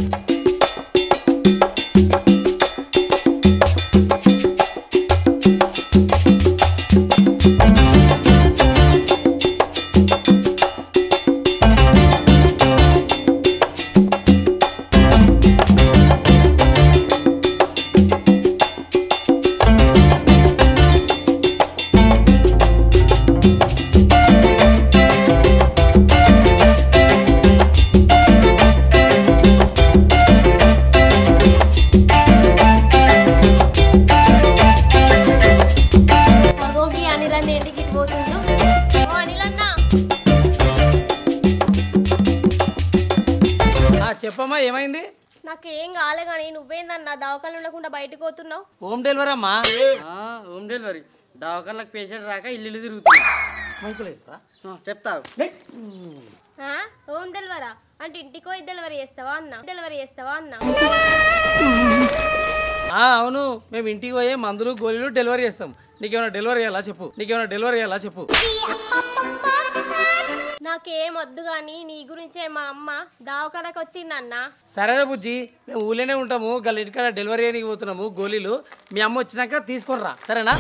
మగోకి అనిల్ అన్న ఇంటికి ఇటు పోతుండు ఓ అనిల్ అన్న ఆ, చెప్పమ్మా ఏమైంది నాకేం కాలే కానీ నువ్వేందన్నా దవాఖాన ఉండకుండా బయటకు పోతున్నావు హోమ్ డెలివరీ అమ్మా ఆ, హోమ్ డెలివరీ దవాఖానలకు పేషెంట్ రాక ఇల్లు ఇల్లు తిరుగుతుంది మైకులేదా? ఆ, చెప్తా ఆ? హోమ్ డెలివరా అంటే ఇంటికి పోయి డెలివరీ చేస్తావా అన్న డెలివరీ చేస్తావా అన్న ఆ, అవును మేము ఇంటికి పోయే మందులు గోళీలు డెలివరీ చేస్తాం నీకేమైనా డెలివరీ చేయాలా చెప్పు నీకేమైనా డెలివరీ చేయాలా చెప్పు నాకేం వద్దు కానీ నీ గురించే మా అమ్మ దవాఖానకు వచ్చిందన్న సరేనా బుజ్జి మేము ఊళ్ళోనే ఉంటాము గల్ల ఇంటికాడ డెలివరీ చేయడానికి పోతున్నాము గోళీలు మీ అమ్మ వచ్చినాక తీసుకొని రా సరేనా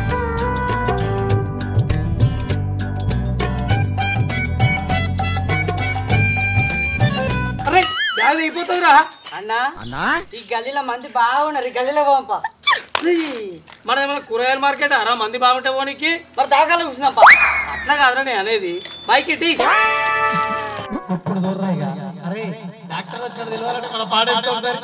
అరే బ్యాగ్ అయిపోతుందిరా అన్నా ఈ గల్లీలో మంది బాగున్నారు ఈ గల్లీలో పంప మన ఏమైనా కూరగాయల మార్కెట్ అరా మంది బాగుంటే పోనీకి మరి దవాఖానలో కూర్చున్నాప అట్లా కాదురా నేను అనేది బైక్ ఇటీ ఇప్పుడు చూడరా ఇక అరే డాక్టర్ వచ్చాడు తెలియాలంటే మన పాడేస్తాం సార్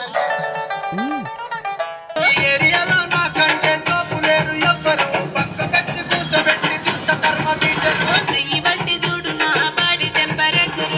చెయ్యి బట్టి చూడు నా బాడీ టెంపరేచర్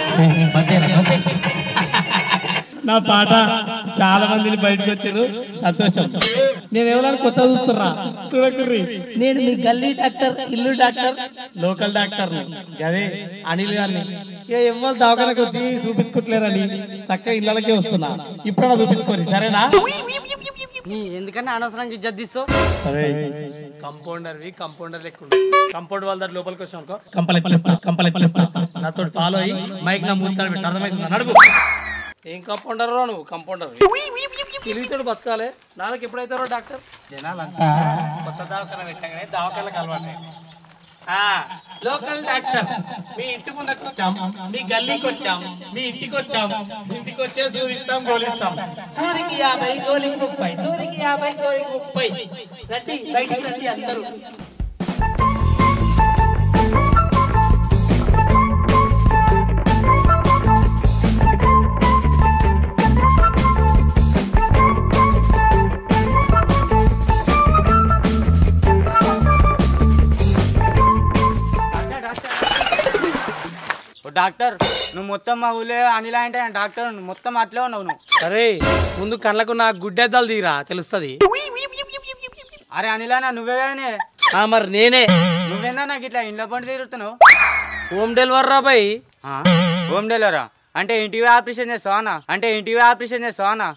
నా పాట చాలా మందిని బయటకు వచ్చారు సంతోషం నేను ఎవరైనా కొత్త చూస్తున్నా చూడకుర్రి నేను మీ గల్లీ డాక్టర్ ఇల్లు డాక్టర్ లోకల్ డాక్టర్ అదే అనిల్ గారిని ఏ ఎవ్వరు దవాఖానకు వచ్చి చూపించుకోవట్లేరని చక్క ఇళ్ళకే వస్తున్నా ఇప్పుడన్నా చూపించుకోరి సరేనా నీ ఎందుకన్నా అనవసరంగా ఇజ్జత్ తీస్తావు కంపౌండర్ వి కంపౌండర్ లెక్క కంపౌండ్ వాళ్ళ దగ్గర లోపలికి వచ్చాం అనుకో కంపల్ ఎక్కిస్తా కంపల్ ఎక్కిస్తా నాతో ఫాలో అయ్యి మైక్ నా మూతి కాడ పెట్టి అర్థమవుతుందా నడుపు ఏం కంపౌండర్ రా నువ్వు కంపౌండర్ తెలివితోడు బతకాలి నాలుగు ఎప్పుడైతారో డాక్టర్ జనాలు అంతా కొత్త దవాఖాన పెట్టగానే దవాఖానకు అలవాటు లోకల్ డాక్టర్ మీ ఇంటి ముందుకు వచ్చాం మీ గల్లీకి వచ్చాం మీ ఇంటికి వచ్చాం ఇంటికి వచ్చే సూదిస్తాం గోలిస్తాం సూదికి యాభై గోలికి ముప్పై సూదికి యాభై గోలికి ముప్పై రండి బయటికి రండి అందరూ ఓ డాక్టర్ నువ్వు మొత్తం మా ఊళ్ళో అనిలా అంటే డాక్టర్ నువ్వు మొత్తం అట్లే ఉన్నావు నువ్వు అరే ముందు కళ్ళకు నా గుడ్డెద్దాలు తీరా తెలుస్తుంది అరే అనిలానా నువ్వే కానీ ఆ మరి నేనే నువ్వేందా నాకు ఇట్లా ఇంట్లో పండు తిరుగుతున్నావు హోమ్ డెలివరీ రా బాయ్ ఆ, హోమ్ డెలివరా అంటే ఇంటివి ఆపరేషన్ చేస్తావా అన్న అంటే ఇంటివి ఆపరేషన్ చేస్తావా అన్న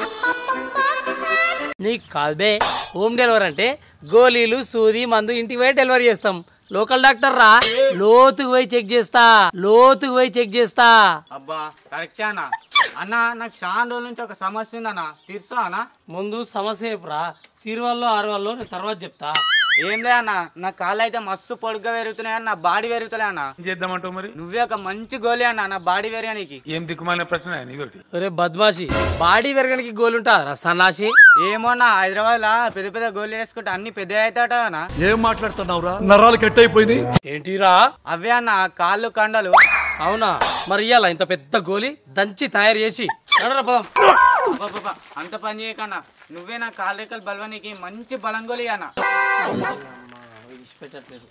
నీకు కాదు బే హోమ్ డెలివరీ అంటే గోళీలు సూది మందు ఇంటికి పోయి డెలివరీ చేస్తాం లోకల్ డాక్టర్ రా లోతుకు పోయి చెక్ చేస్తా లోతుకు పోయి చెక్ చేస్తా అబ్బా కరెక్టే అన్న అన్న నాకు చాలా రోజుల నుంచి ఒక సమస్య ఉందన్న తీర్చా అన్న ముందు సమస్య చెప్పురా తీరువాళ్ళు ఆరు వాళ్ళు నేను తర్వాత చెప్తా ఏం లే అన్న నా కాళ్ళు అయితే మస్తు పొడుగ్గా పెరుగుతున్నాయి అన్న నా బాడీ పెరుగుతలే అన్న ఏం చేద్దామంటావు మరి నువ్వే ఒక మంచి గోలీ అన్న నా బాడీ పెరగడానికి ఏం దిక్కుమాలిన ప్రశ్న నీదొకటి ఒరే బద్మాషి బాడీ పెరగడానికి గోలు ఉంటా రా సన్నాసి ఏమో అన్న హైదరాబాద్ లా పెద్ద పెద్ద గోళీ వేసుకుంటే అన్ని పెద్ద అవుతాట అన్న ఏం మాట్లాడుతున్నావురా నరాలు కట్ అయిపోయింది ఏంటిరా అవే అన్న కాళ్ళు కండలు అవునా మరి ఇయ్యాల ఇంత పెద్ద గోలి దంచి తయారు చేసి నడరా పదం అబ్బబ్బబ్బా, అంత పని చేయకన్నా నువ్వే నా కాలు రేఖలు బలవానికి మంచి బలం గోలీ అన్న పెట్టట్లేదు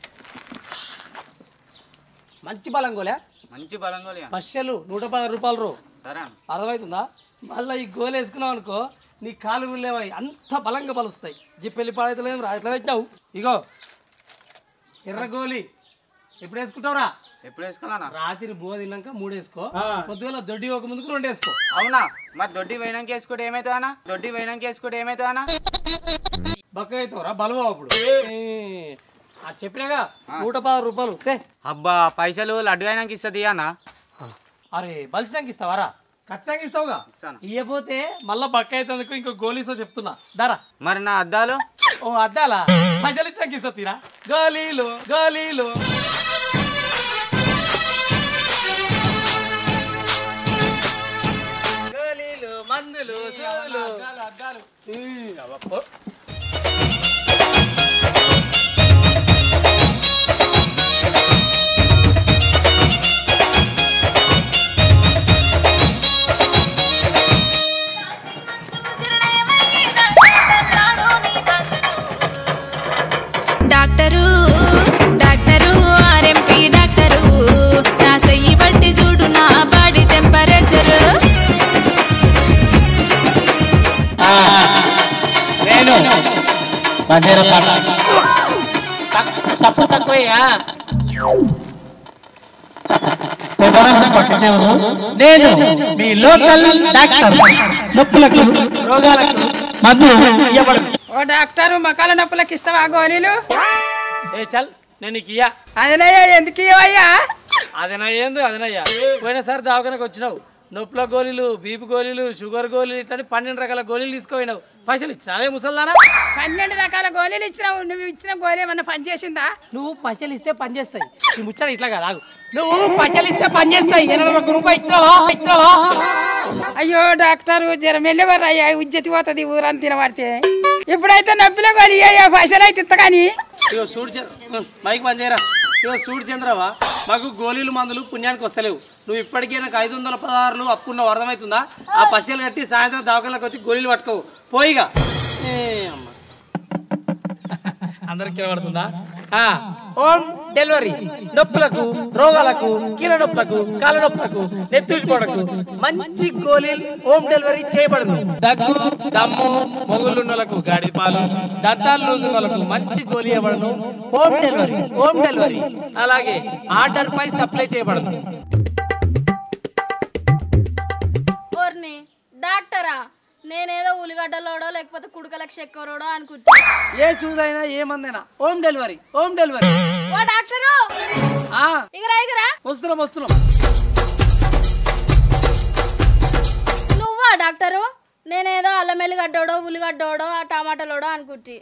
మంచి బలం గోలే మంచి బలం గోలీ అన్న పశ్చలు నూట పది రూపాయలు రో సరే అన్న అర్థమవుతుందా మళ్ళీ ఈ గోలు వేసుకున్నావు అనుకో నీ కాలు గుళ్ళేవాయి అంత బలంగా బలుస్తాయి జిప్పెళ్ళి పాడైతలేదు రా ఎట్లా పెట్టినావు ఇగో ఎర్ర గోలి ఎప్పుడు వేసుకుంటావురా ఎప్పుడు వేసుకోవాలన్నా రాత్రి బువ తిన్నాక మూడు వేసుకో ఆ. పొద్దుగల దొడ్డి ఒక ముందుకు రెండు వేసుకో అవునా మరి దొడ్డి వేయడానికి వేసుకుంటే ఏమవుతుంది అన్న దొడ్డి వేయడానికి వేసుకుంటే ఏమవుతుంది అన్న బక్క అవుతావురా బలవా అప్పుడు ఏ, ఆ చెప్పినాగా నూట పది రూపాయలు తే. అబ్బా పైసలు లడ్డు అయినాక ఇస్తుంది అన్న అరే బలిసినాక ఇస్తావారా ఖచ్చితంగా ఇస్తావుగా ఇస్తాను. ఇయ్యపోతే మళ్ళా బక్క అవుతుందుకు ఇంకో గోలీసో చెప్తున్నా దారా మరి నా అద్దాలు ఓ అద్దాలా పైసలు ఇస్తానికి ఇస్తా తీరా గోలీలు గోలీలు గోలీలు మందులు సూదులు ఈ, అవ్వ, పో. డాక్టరు డాక్టరు ఆర్ఎంపీ డాక్టరు నా చెయ్యి బట్టి చూడు నా బాడీ టెంపరేచర్ నేను మధ్యాహ్న పాట సప్పు తక్కువయ్యా నేను మీ లోకల్ డాక్టర్ నొప్పులకు రోగాలకు మందు ఇవ్వబడదు ఓ డాక్టర్ మకాల నొప్పులకు ఇస్తావా గోళీలు ఏ చల్ నేను నీకు ఇయ్యా అదనయ్యా ఎందుకు ఇవ్వయ్యా అదనా ఏంది అదనయ్యా పోయినసారి దవాఖానకు వచ్చినావు నొప్పుల గోళీలు బీపీ గోళీలు షుగర్ గోళీలు ఇట్లా పన్నెండు రకాల గోళీలు తీసుకుపోయినావు పైసలు ఇచ్చినావే ముసల్దానా పన్నెండు రకాల గోళీలు ఇచ్చినావు నువ్వు ఇచ్చిన గోళీ ఏమన్నా పని చేసిందా నువ్వు పైసలు ఇస్తే పని చేస్తాయి ఈ ముచ్చట ఇట్లా కాదు ఆగు. నువ్వు పైసలు ఇస్తే పని చేస్తాయి ఎనభై ఒక్క రూపాయి ఇచ్చినావా ఇచ్చినావా అయ్యో డాక్టర్ జర మెల్లగొర్రయ్యా ఉజ్జతి పోతుంది ఊరంతా తినబడితే ఇప్పుడైతే నొప్పిలో గోళీ అయ్యా పైసలు అయితే ఇస్తా కానీ ఇగో సూడు చంద్ర మైక్ బంద్ చేయరా ఇగో సూడు చంద్రవా మాకు గోళీలు మందులు పుణ్యానికి వస్తలేవు నువ్వు ఇప్పటికే నాకు ఐదు వందల పదహారులు అప్పుకున్నావు అర్థమవుతుందా ఆ పైసలు కట్టి సాయంత్రం దవాఖానకు వచ్చి గోళీలు పట్టుకోవు పోయిగా ఏ అమ్మ. అందరికి కనబడుతుందా ఆ, హోమ్ డెలివరీ నొప్పులకు రోగాలకు కీళ్ళ నొప్పులకు కాళ్ళ నొప్పులకు నెత్తుడిపోవడకు మంచి గోళీలు హోమ్ డెలివరీ చేయబడును దగ్గు దమ్ము మొగుళ్ళున్నలకు గాడి పాలు దంతాలు లూజున్నలకు మంచి గోళీ ఇవ్వబడును హోమ్ డెలివరీ హోమ్ డెలివరీ అలాగే ఆర్డర్ పై సప్లై చేయబడును ఓర్ని డాక్టరా నేనేదో ఉల్లిగడ్డలోడో లేకపోతే కుడుకలకు చెక్కరోడో అనుకుంటా ఏ చూదైనా ఏ మందైనా హోమ్ డెలివరీ హోమ్ డెలివరీ ఓ డాక్టరు ఆ ఇగరా ఇగరా వస్తున్నాం వస్తున్నాం నువ్వా డాక్టరు నేనేదో అల్లం ఎల్లిగడ్డోడో ఉల్లిగడ్డోడో ఆ టమాటాలోడో అనుకుంటి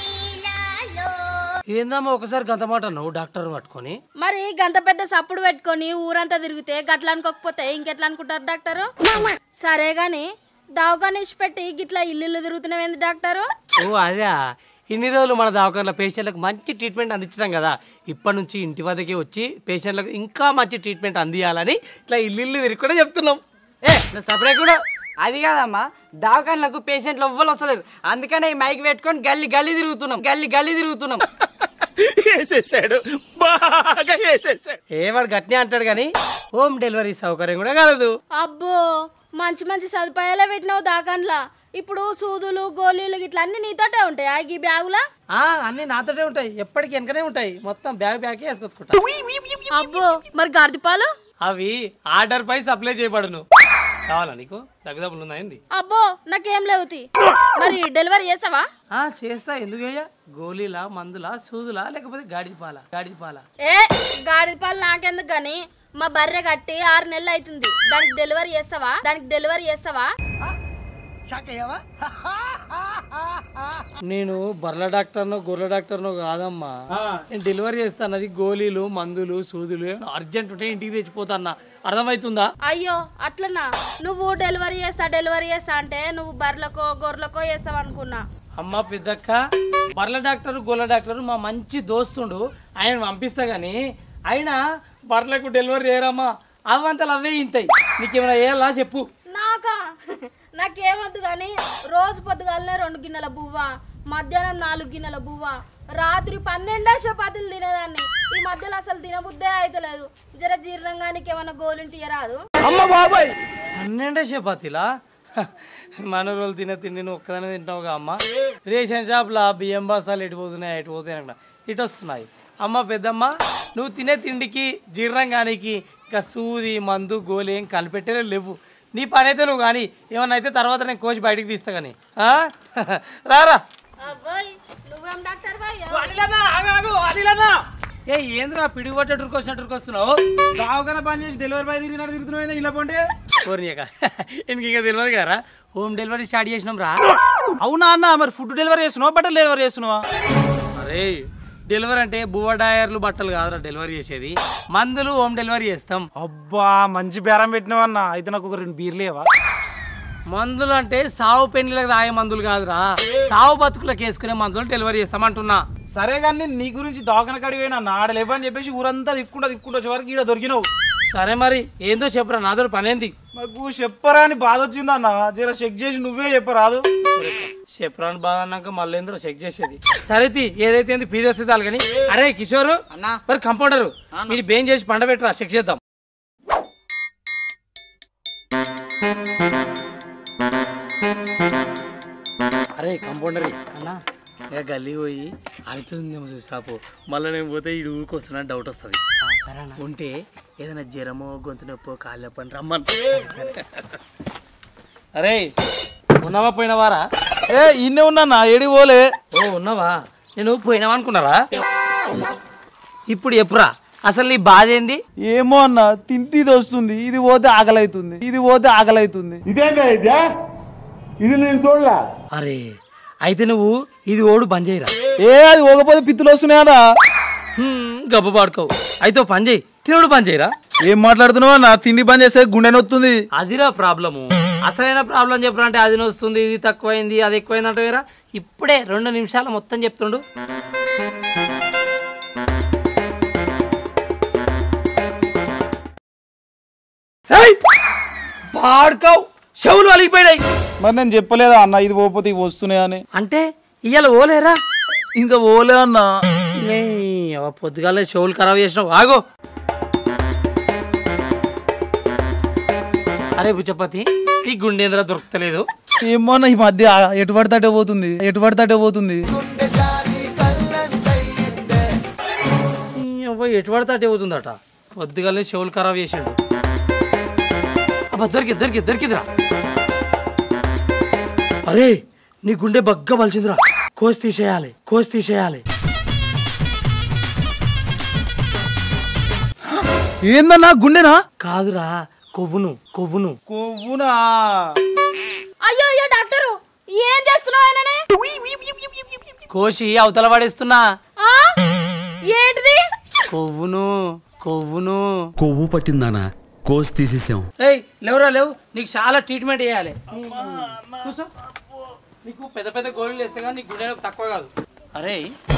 ఏందమ్మా ఒకసారి గంత మాట నువ్వు డాక్టర్ పట్టుకొని మరి గంత పెద్ద సప్పుడు పెట్టుకొని ఊరంతా తిరిగితే గట్ల అనుకోకపోతే ఇంకెట్లా అనుకుంటారు డాక్టరు సరే గాని దవాఖాన పెట్టి గిట్లా ఇల్లు తిరుగుతున్నావేంది డాక్టరు ఓ అదే ఇన్ని రోజులు మన దవాఖానలో పేషెంట్లకు మంచి ట్రీట్మెంట్ అందించడం కదా ఇప్పటి నుంచి ఇంటి వద్దకే వచ్చి పేషెంట్లకు ఇంకా మంచి ట్రీట్మెంట్ అందియాలని ఇట్లా ఇల్లు ఇల్లు తిరిగి కూడా చెప్తున్నాం ఏ నువ్వు సపరేట్ కూడా అది కాదమ్మా దవాఖానలకు పేషెంట్లు ఎవ్వరు వస్తలేరు అందుకనే ఈ మైక్ పెట్టుకొని గల్లి గల్లి తిరుగుతున్నాం గల్లి గల్లి తిరుగుతున్నాం ఏవాడు గట్టినే అంటాడు కానీ హోమ్ డెలివరీ సౌకర్యం కూడా కలదు అబ్బో మంచి మంచి సదుపాయాలే పెట్టినావు దాకాన్లా ఇప్పుడు సూదులు గోళీలు గిట్లా అన్ని నీతోటే ఉంటాయి ఆ ఈ బ్యాగులా ఆ అన్ని నాతోటే ఉంటాయి ఎప్పటికి వెనకనే ఉంటాయి మొత్తం బ్యాగ్ బ్యాగ్ వేసుకొచ్చుకుంటా అబ్బో మరి గార్దిపాలు అవి ఆర్డర్ పై సప్లై చేయబడును కావాలా నీకు దగ్గదబ్బులు ఉన్నాయండి అబ్బో నాకేం లేవుతి మరి డెలివరీ చేస్తావా ఆ చేస్తా ఎందుకు అయ్యా గోళీలా మందులా సూదులా లేకపోతే గాడి పాల గాడి పాల ఏ గాడిపాలు నాకెందుకు గాని మా బర్రె కట్టి ఆరు నెలలు అవుతుంది దానికి డెలివరీ చేస్తావా దానికి డెలివరీ చేస్తావా నేను బర్ల డాక్టర్నో గొర్రెల డాక్టర్నో కాదమ్మా నేను డెలివరీ చేస్తాను అది గోళీలు మందులు సూదులు ఏమైనా అర్జెంట్ ఉంటే ఇంటికి తెచ్చిపోతాన్నా అర్థమవుతుందా అయ్యో అట్లనా నువ్వు డెలివరీ చేస్తా డెలివరీ చేస్తా అంటే నువ్వు బర్రెలకో గొర్రెలకో చేస్తావు అనుకున్నా అమ్మ పెద్దక్క బర్ల డాక్టర్ గొర్రెల డాక్టర్ మా మంచి దోస్తుండు ఆయన పంపిస్తా గానీ ఆయన బర్లకు డెలివరీ చేయరమ్మా అవంతలు అవే ఇంతాయి నీకేమైనా వేయాలా చెప్పు నాకా నాకేమొద్దు కానీ రోజు పొద్దుగాలనే రెండు గిన్నెల బువ్వ మధ్యాహ్నం నాలుగు గిన్నెల బువ్వ రాత్రి పన్నెండే చపాతీలు తినేదాన్ని ఈ మధ్యలో అసలు తినబుద్దే అయితలేదు జర జీర్ణంగానికి ఏమైనా గోలుంటి రాదు పన్నెండే చపాతీలా మన రోజులు తినే తిండి నువ్వు ఒక్కదానే తింటావుగా అమ్మ రేషన్ షాప్లో బియ్యం బాసాలు ఎటు పోతున్నాయి ఎటు పోతున్నాయి అక్కడ ఇటు వస్తున్నాయి అమ్మ పెద్దమ్మ నువ్వు తినే తిండికి జీర్ణంగానికి ఇంకా సూది మందు గోలి ఏం కనిపెట్టేలే లేవు నీ పని అయితే నువ్వు కానీ ఏమన్నా అయితే తర్వాత నేను కోచి బయటికి తీస్తా కానీ ఆ? రారా అబ్బాయి నువ్వేం డాక్టర్ బాయ్ అనిలన్నా, ఆగు, ఆగు, అనిలన్నా. ఏ ఏంద్రా పిడుగు పట్టేటూరుకు వచ్చినట్టుకు వస్తున్నావు దావకన పని చేసి డెలివరీ బాయ్ తిరిగినట్టు తిరుగుతున్నావు ఇలా పంటే కోరినాక ఇంక ఇంకా తెలియదు కదా హోమ్ డెలివరీ స్టార్ట్ చేసినాం రా అవునా అన్న మరి ఫుడ్ డెలివరీ చేస్తున్నావా బట్టలు డెలివరీ చేస్తున్నావా అరే డెలివరీ అంటే బువ్వ డయర్లు బట్టలు కాదురా డెలివరీ చేసేది మందులు హోమ్ డెలివరీ చేస్తాం అబ్బా మంచి బేరం పెట్టినావన్న అయితే నాకు ఒక రెండు బీర్లు లేవా మందులు అంటే సావు పెళ్లిలకు తాగే మందులు కాదురా సావు బతుకులకు వేసుకునే మందులు డెలివరీ చేస్తామంటున్నా సరే కానీ నీ గురించి దవాఖాన కాడికి పోయినా ఆడ లేవని చెప్పేసి ఊరంతా దిక్కుంటా దిక్కుంటా వచ్చే వరకు ఈడ దొరికినావు సరే మరి ఏందో చెప్పురా నాతో పనేంది నాకు చెప్పరా అని బాధ వచ్చిందన్న జర చెక్ చేసి నువ్వే చెప్పరాదు చెప్పరాని బాగా అన్నాక మళ్ళీ ఏందో చెక్ చేసేది సరే తీ, ఏదైతే ఏంది పీది వస్తుంది వాళ్ళు కానీ అరే కిషోరు అన్నా మరి కంపౌండరు మీరు బేం చేసి పండ పెట్టరా చెక్ చేద్దాం అరే కంపౌండర్ అన్నా ఇక గల్లీ పోయి అవుతుందేమో చూసి రాపో మళ్ళీ నేను పోతే ఈ ఊరికి వస్తున్నా డౌట్ వస్తుంది ఉంటే ఏదైనా జ్వరమో గొంతు నొప్పో కాళ్ళ నొప్పి అని రమ్మని అరే ఉన్నావా పోయినవారా ఏ ఇన్నే ఉన్నా ఏడి పోలే ఓ ఉన్నావా నేను పోయినావా అనుకున్నారా ఇప్పుడు ఎప్పురా అసలు నీ బాధ ఏంది ఏమో అన్న తింటే ఇది వస్తుంది ఇది పోతే ఆకలైతుంది ఇది పోతే ఆకలైతుంది అరే అయితే నువ్వు ఇది ఓడు బంద్ చేయరా ఏ అది పోకపోతే పిత్తులు వస్తున్నాయరా హ్మ్, గబ్బు పాడుకోవు అయితే ఓ పని చేయి తినడు పని చేయరా ఏం మాట్లాడుతున్నావు అన్న తిండి బంద్ చేస్తే గుండె నొత్తుంది అదిరా ప్రాబ్లము అసలైన ప్రాబ్లం చెప్పరా అంటే అది వస్తుంది ఇది తక్కువైంది అది ఎక్కువైంది అంటే వేరా ఇప్పుడే రెండు నిమిషాలు మొత్తం చెప్తుండు ఏయ్! పాడుకోవు చెవులు అలిగిపోయినాయి మరి నేను చెప్పలేదా అన్న ఇది పోకపోతే ఇవి వస్తున్నాయి అని అంటే ఇవాళ ఓలేరా ఇంకా పోలే అన్న ఏయ్, అవ్వ పొద్దుగాలే చెవులు ఖరాబ్ చేసినావు ఆగో అరే బుచ్చపతి ఈ గుండేంద్ర దొరుకుతలేదు ఏమో అన్న ఈ మధ్య ఎటు పడితే అటే పోతుంది ఎటు పడితే అటే పోతుంది ఈ అవ్వ ఎటు పడితే అటే అవుతుందట పొద్దుగాలే చెవులు ఖరాబ్ చేసాడు అబ్బా దొరికి దొరికి దొరికిందిరా అరే నీ గుండె బగ్గ బలిచిందిరా కోసి తీసేయాలి కోసి తీసేయాలి ఏందన్నా గుండెనా కాదురా కొవ్వును కొవ్వును కొవ్వునా అయ్యో అయ్యో డాక్టరు ఏం చేస్తున్నావు ఆయననే కోసి అవతల పడేస్తున్నా ఆ? ఏంటిది కొవ్వును కొవ్వును కొవ్వు పట్టిందానా కోసి తీసేసాం ఏయ్ లేవురా లేవు నీకు చాలా ట్రీట్మెంట్ చేయాలి కూర్చో నీకు పెద్ద పెద్ద గోళీలు వేస్తే కానీ నీకు గుండె నొప్పి తక్కువ కాదు అరే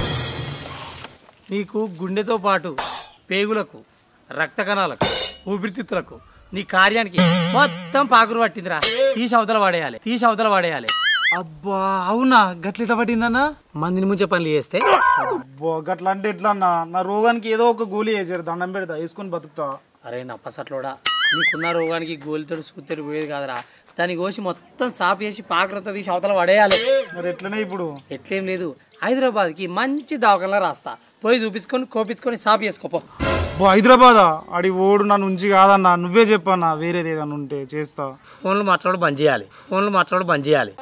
నీకు గుండెతో పాటు పేగులకు రక్త కణాలకు ఊపిరితిత్తులకు నీ కార్యానికి మొత్తం పాకురు పట్టిందిరా తీసి అవతల పడేయాలి తీసి అవతల పడేయాలి అబ్బా అవునా గట్ల ఎట్లా పట్టిందన్నా మందిని ముంచే పనులు చేస్తే అబ్బా గట్ల అంటే ఎట్లా అన్నా నా రోగానికి ఏదో ఒక గోళీ వేసారు దండం పెడతా వేసుకొని బతుకుతా అరే నప్పసట్లోడా నీకున్న రోగానికి గోలితోడు సూతోడు పోయేది కాదురా దాని కోసి మొత్తం సాపు చేసి పాకరత తీసి అవతల పడేయాలి మరి ఎట్లనే ఇప్పుడు ఎట్లేం లేదు హైదరాబాద్కి మంచి దవాఖానలో రాస్తా పోయి చూపించుకొని కోపించుకొని సాపు చేసుకోపో అబ్బా హైదరాబాదా అడి ఓడు నన్ను ఉంచి కాదన్నా నువ్వే చెప్పన్నా వేరేది ఏదన్నా ఉంటే చేస్తా ఫోన్లు మాట్లాడు బంద్ చేయాలి ఫోన్లు మాట్లాడు బంద్ చేయాలి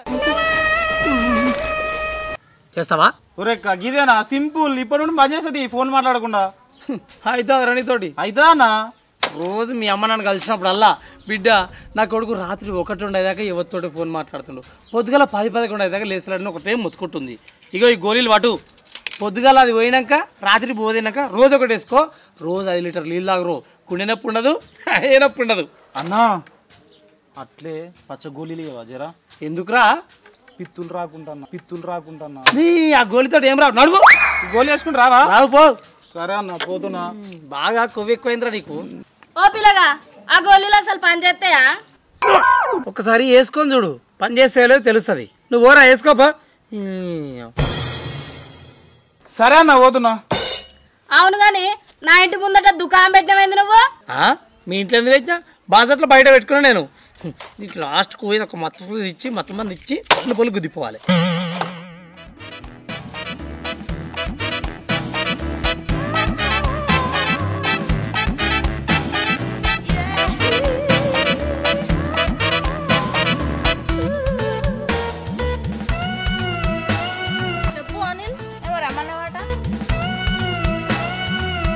చేస్తావా ఒరే గిదేనా సింపుల్ ఇప్పటి నుండి బంద్ చేస్తుంది ఫోన్ మాట్లాడకుండా అయితే రణితోటి అయితే అన్నా రోజు మీ అమ్మ నన్ను కలిసినప్పుడల్లా బిడ్డ నా కొడుకు రాత్రి ఒకటి ఉండేదాకా ఎవరితోటి ఫోన్ మాట్లాడుతుండు పొద్దుగల పది పదకొండు అయ్యేదాకా లేచలేడని ఒకటే ముత్తుకుంటుంది ఇగో ఈ గోళీలు పట్టు పొద్దుగాల అది పోయినాక రాత్రి పోదినాక రోజు ఒకటి వేసుకో రోజు ఐదు లీటర్ నీళ్ళు తాగరు గుండె నొప్పి ఉండదు ఏ నొప్పి ఉండదు అన్నా అట్లే పచ్చ గోళీలు ఇవ్వవా జరా ఎందుకురా పిత్తులు రాకుంటాన్నా పిత్తులు రాకుంటాన్నా నీ ఆ గోళీతో ఏం రావు నడువు ఈ గోళీ వేసుకుని రావా రావు పో సరే అన్న పోతున్నా బాగా కొవ్వు ఎక్కువైందిరా నీకు ఓ పిల్లగా ఆ గోళీలు అసలు పని చేస్తాయా ఒకసారి వేసుకొని చూడు పని చేసేయలేదు తెలుస్తుంది నువ్వు ఓరా వేసుకోపా సరే అన్న పోతున్నా అవును గాని నా ఇంటి ముందట దుకాణం పెట్టినమైంది నువ్వు ఆ? మీ ఇంట్లో ఎందుకు పెట్టినా బాజట్లో బయట పెట్టుకున్నా నేను నీకు లాస్ట్కు పోయి ఒక మత్తు ఇచ్చి మత్తు మంది ఇచ్చి పళ్ళు పళ్ళు గుద్దిపోవాలి చెప్పు అనిల్ ఎవరు రమ్మన్నమాట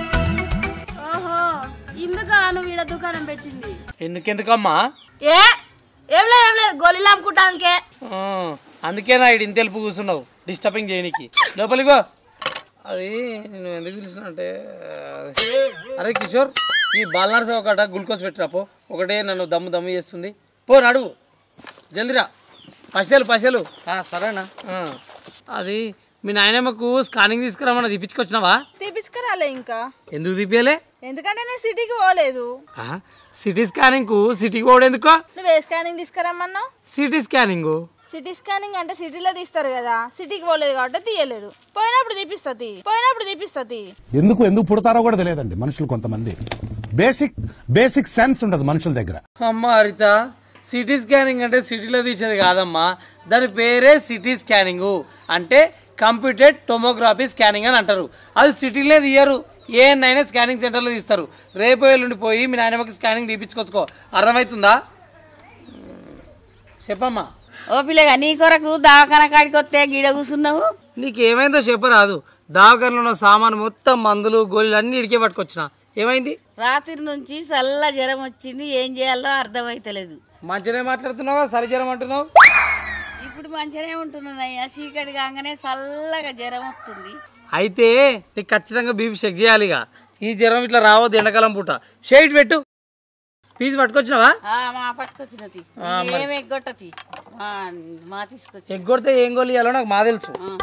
వచ్చింది ఎందుకెందుకమ్మా ఏ ఏం లేదు ఏం లేదు గోళీలు అమ్ముకుంటానికే ఆ, అందుకే నా ఇటు ఇంత తెలుపు కూర్చున్నావు డిస్టర్బింగ్ చేయనికి లోపలికి పో అది నేను ఎందుకు పిలిచిన అంటే అరే కిషోర్ ఈ బాలనార్స ఒకట గ్లూకోజ్ పెట్టిరా పో ఒకటే నన్ను దమ్ము దమ్ము చేస్తుంది పో నడువు జల్దిరా పసలు పసలు ఆ, సరేనా ఆ, అది మీ నాయనమ్మకు స్కానింగ్ తీసుకురామన్నా తీపించుకొచ్చినావా తీపించుకురాలే ఇంకా ఎందుకు తీపియలే ఎందుకంటే నేను సిటీకి పోలేదు సిటీ స్కానింగ్కు సిటీకి పోవడం ఎందుకో నువ్వు ఏ స్కానింగ్ తీసుకురమ్మన్నావు సిటీ స్కానింగ్ సిటీ స్కానింగ్ అంటే సిటీలో తీస్తారు కదా సిటీకి పోలేదు కాబట్టి తీయలేదు పోయినప్పుడు తీపిస్తుంది పోయినప్పుడు తీపిస్తుంది ఎందుకు ఎందుకు పుడతారో కూడా తెలియదండి మనుషులు కొంతమంది బేసిక్ బేసిక్ సెన్స్ ఉండదు మనుషుల దగ్గర అమ్మ హరిత సిటీ స్కానింగ్ అంటే సిటీలో తీసేది కాదమ్మా దాని పేరే సిటీ స్కానింగ్ అంటే కంప్యూటెడ్ టొమోగ్రఫీ స్కానింగ్ అని అంటారు అది సిటీలో తీయరు ఏనైనా స్కానింగ్ సెంటర్లో తీస్తారు రేపు ఎల్లుండి పోయి మీ నాయనమ్మకి స్కానింగ్ తీపించుకోవచ్చుకో అర్థమవుతుందా చెప్పమ్మా ఓ పిల్లగా నీ కొరకు దవాఖాన కాడికి వస్తే గీడ కూర్చున్నావు నీకేమైందో చెప్పరాదు దావకారులో ఉన్న సామాను మొత్తం మందులు గోళీలు అన్ని ఇడికే పట్టుకొచ్చిన ఏమైంది రాత్రి నుంచి చల్ల జ్వరం వచ్చింది ఏం చేయాలో అర్థమైతలేదు మంచిగానే మాట్లాడుతున్నావా సరి జ్వరం అంటున్నావు ఇప్పుడు మంచిగానే ఉంటున్నదయ్యా చీకటి కాగానే చల్లగా జ్వరం వస్తుంది అయితే నీకు ఖచ్చితంగా బీపీ చెక్ చేయాలి ఇక ఈ జ్వరం ఇట్లా రావద్దు ఎండాకాలం పూట షేట్ పెట్టు ఫీజు పట్టుకొచ్చినావా ఆ, మా పట్టుకొచ్చినది ఏం ఎగ్గొట్టతి మా మా తీసుకొచ్చి ఎగ్గొడితే ఏం గోలు ఇవ్వాలో నాకు మా తెలుసు ఆ.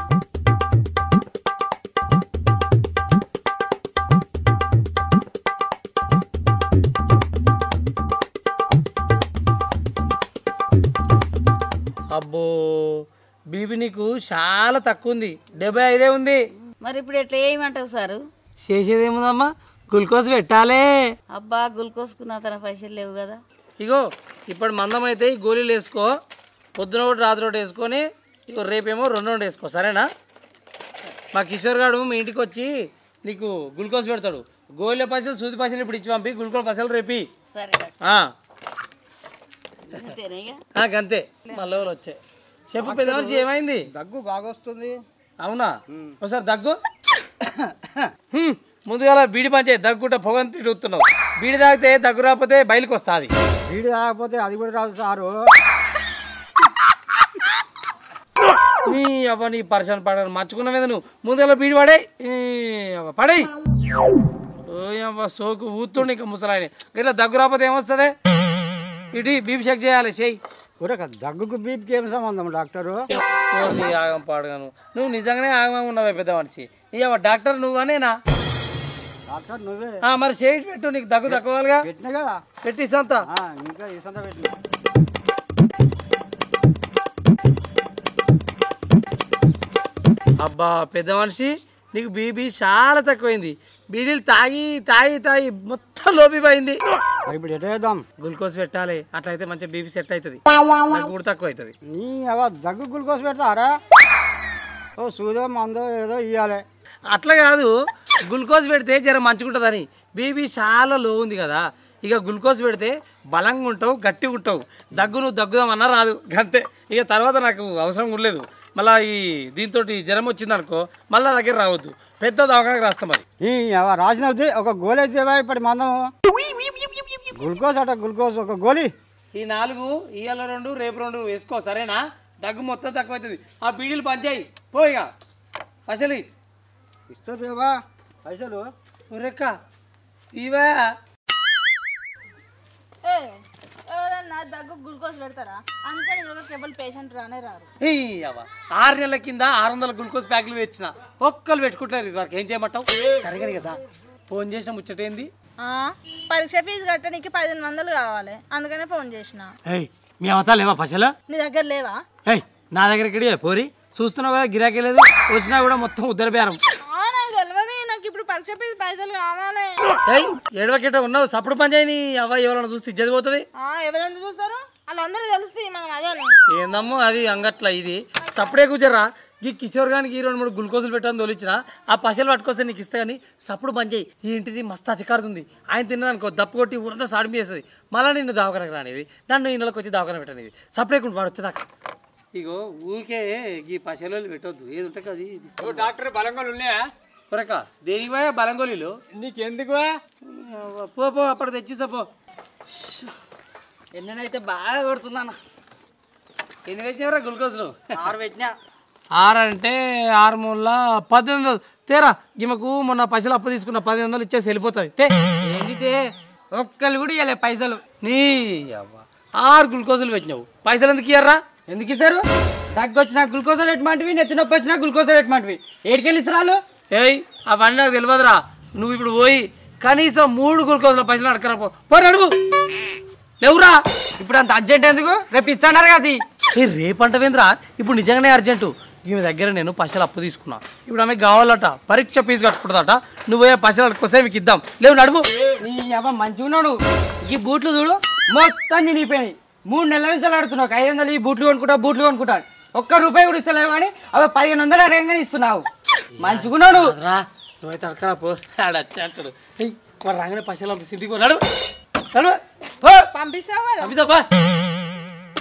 అబ్బో బీపీ నీకు చాలా తక్కువ ఉంది డెబ్బై ఐదే ఉంది మరి ఇప్పుడు ఎట్లా ఏమంటావు సారు చేసేది ఏముందమ్మా గ్లూకోజ్ పెట్టాలే అబ్బా గుల్కోసుకున్న తన పైసలు లేవు కదా ఇగో ఇప్పుడు మందం అయితే ఈ గోళీలు వేసుకో పొద్దున ఒకటి రాత్రి ఒకటి వేసుకొని ఇగో రేపేమో రెండు రెండు వేసుకో సరేనా మా కిషోర్ గారు మీ ఇంటికి వచ్చి నీకు గ్లూకోజ్ పెడతాడు గోళీల పైసలు సూది పైసలు ఇప్పుడు ఇచ్చి పంపి గ్లూకోజ్ పైసలు రేపి సరే ఆ, అంతేనా ఇక నాకు అంతే మళ్ళీ ఎవరు వచ్చాయి చెప్పు పెద్ద మనిషి ఏమైంది దగ్గు బాగా వస్తుంది అవునా ఒకసారి దగ్గు హ్మ్, ముందుగా బీడి పంచాయి దగ్గుంటే పొగని తిరుగుతున్నావు బీడి తాగితే దగ్గు రాకపోతే బయలుకి వస్తుంది వీడు రాకపోతే అది కూడా రాదు సారు నీ అవ్వ నీ పర్సన్ పడను మర్చుకున్న మీద నువ్వు ముందుగా బీడి పడే అవ్వ పడేయ్ ఓ అవ్వ సోకు ఊతుండే ఇంకా ముసలాయన ఇట్లా దగ్గు రాకపోతే ఏమొస్తుంది ఇటు బీపీ చెక్ చేయాలి చెయ్యి దగ్గుకు బీపీకి ఏం సంబంధం డాక్టరు ఓ నీ ఆగం పాడగాను నువ్వు నిజంగానే ఆగమం ఉన్నావే పెద్ద మనిషి ఇవ్వ డాక్టర్ నువ్వనేనా డాక్టర్ నువ్వే ఆ, మరి చేయి పెట్టు నీకు దగ్గు తక్కువగా పెట్టినా కదా పెట్టి సంత ఆ, ఇంకా ఈ సంత పెట్టినా అబ్బా పెద్ద మనిషి నీకు బీపీ చాలా తక్కువైంది బీడీలు తాగి తాగి తాగి మొత్తం లోపిపోయింది మరి ఇప్పుడు ఎట్ట చేద్దాం గ్లూకోజ్ పెట్టాలి అట్లయితే మంచిగా బీపీ సెట్ అవుతుంది నాకు కూడా తక్కువ అవుతుంది నీ అవ దగ్గు గ్లూకోజ్ పెడతారా ఓ సూదో మందో ఏదో ఇవ్వాలి అట్లా కాదు గ్లూకోజ్ పెడితే జర మంచిగుంటుందని బీపీ చాలా లో ఉంది కదా ఇక గ్లూకోజ్ పెడితే బలంగా ఉంటావు గట్టిగా ఉంటావు దగ్గు నువ్వు దగ్గుదామన్నా రాదు అంతే ఇక తర్వాత నాకు అవసరం కూడా లేదు మళ్ళీ ఈ దీంతో జ్వరం వచ్చింది అనుకో మళ్ళీ దగ్గర రావద్దు పెద్ద దవాఖానకు రాస్తాం మరి ఈ అవ రాసినది ఒక గోళీ ఇచ్చేవా ఇప్పుడు మందం గ్లూకోజ్ అట గ్లూకోజ్ ఒక గోళీ ఈ నాలుగు ఇవాళ రెండు రేపు రెండు వేసుకో సరేనా దగ్గు మొత్తం తక్కువ అవుతుంది ఆ బీడీలు పంచాయి పో ఇక అసలు ఇస్తుందేవా పైసలు రెక్క ఇవా ఏ ఎవరన్నా దగ్గు గ్లూకోజ్ పెడతారా అందుకని ఒక కేబుల్ పేషెంట్ రానే రారు ఏయ్ అవ్వ. ఆరు నెలల కింద ఆరు వందల గ్లూకోజ్ ప్యాకెట్లు తెచ్చిన ఒక్కరు పెట్టుకుంటారు ఇది వరకు ఏం చేయమంటావు సరిగని కదా ఫోన్ చేసిన ముచ్చటేంది ఆ, పరీక్ష ఫీజు కట్టడానికి పదిహేను వందలు కావాలి అందుకనే ఫోన్ చేసిన ఏయ్ మీ అవతా లేవా పశలు నీ దగ్గర లేవా ఏయ్ నా దగ్గర ఇక్కడే పోరి చూస్తున్నావు కదా గిరాకీ లేదు వచ్చినా కూడా మొత్తం ఉద్దర బేరం ఆ, నాకు తెలియదు నాకు ఇప్పుడు పరీక్ష ఫీజు పైసలు కావాలి ఏయ్ ఏడవకిట ఉన్నావు సప్పుడు పని చేయని అవ్వ ఎవరైనా చూస్తే ఇజ్జది పోతుంది ఆ, ఎవరెంత చూస్తారు వాళ్ళందరూ తెలుస్తాయి మనం అదే ఏందమ్మో అది అంగట్ల ఇది సప్పుడే కూర్చోరా ఈ కిషోర్ గానికి ఈ రెండు మూడు గ్లూకోజులు పెట్టని తోలిచ్చిన ఆ పశలు పట్టుకొస్తే నీకు ఇస్తా కానీ సప్పుడు బంద్ చేయి ఈ ఇంటిది మస్తు అధికారుతుంది ఆయన తిన్నదనుకో దప్పు కొట్టి ఊరంతా సాడిమి చేస్తుంది మళ్ళీ నిన్ను దవాఖానకు రానిది నన్ను ఇళ్ళకి వచ్చి దవాఖాన పెట్టనిది సపరేట్ వాడు వచ్చేదాకా ఇగో ఊరికే ఈ పశలు పెట్టొద్దు ఏది ఉంటే అది తీసుకో. డాక్టర్ బలంగోలు ఉన్నాయా పురక దేనికి పోయా బలంగోలీలు నీకెందుకు పో పో అప్పుడు తెచ్చిసా పో ఎన్నైతే బాగా కొడుతుందన్న ఎన్ని పెట్టినవరా గ్లూకోజ్లు ఆరు పెట్టినా ఆరు అంటే ఆరు మూల పద్దెనిమిది వందలు తేరా ఈమెకు మొన్న పైసలు అప్పు తీసుకున్న పది వందలు ఇచ్చేసి వెళ్ళిపోతుంది తే ఏందితే ఒక్కళ్ళు కూడా ఇవ్వలే పైసలు నీ అవ్వ ఆరు గ్లూకోజులు పెట్టినావు పైసలు ఎందుకు ఇయ్యర్రా ఎందుకు ఇస్తారు దగ్గు వచ్చిన గ్లూకోజ్ ఎట్మాంటివి నెత్తి నొప్పి వచ్చిన గ్లూకోజ్ ఎట్మాంటివి ఏడికెళ్ళి ఇస్తారు ఏయ్ అవన్నీ నాకు తెలియదురా నువ్వు ఇప్పుడు పోయి కనీసం మూడు గ్లూకోజ్ల పైసలు అడగరా పో పోయి అడుగు లేవురా ఇప్పుడు అంత అర్జెంట్ ఎందుకు రేపు ఇస్తాడారు కదా ఏ రేపంటవేంద్రా ఇప్పుడు నిజంగానే అర్జెంటు ఈమె దగ్గర నేను పైసలు అప్పు తీసుకున్నా ఇప్పుడు ఆమె కావాలట పరీక్ష ఫీజు కట్టుకుంటుందట నువ్వే పైసలు అడుకొస్తే మీకు ఇద్దాం లేవు నడువు నీ అవ్వ మంచిగా ఉన్నాడు ఈ బూట్లు చూడు మొత్తం నిండిపోయినాయి మూడు నెలల నుంచి ఆడుతున్నావు ఒక ఐదు వందలు ఈ బూట్లు కొనుక్కుంటా బూట్లు కొనుక్కుంటా ఒక్క రూపాయి కూడా ఇస్తలేవు కానీ అవి పదిహేను వందలు అడగంగానే ఇస్తున్నావు మంచిగున్నాడు రా నువ్వైతే అడకరా పో ఆడ అంటాడు ఏయ్ వాడు రాగానే పైసలు అప్పు సిటీకి పో నడు నడు పో పంపిస్తావు కదా పంపిస్తా పో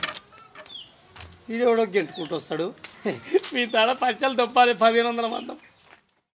వీడెవడో గెంటుకుంటూ వస్తాడు మీ తడ పైసలు తప్పాలి పదిహేను వందల మందం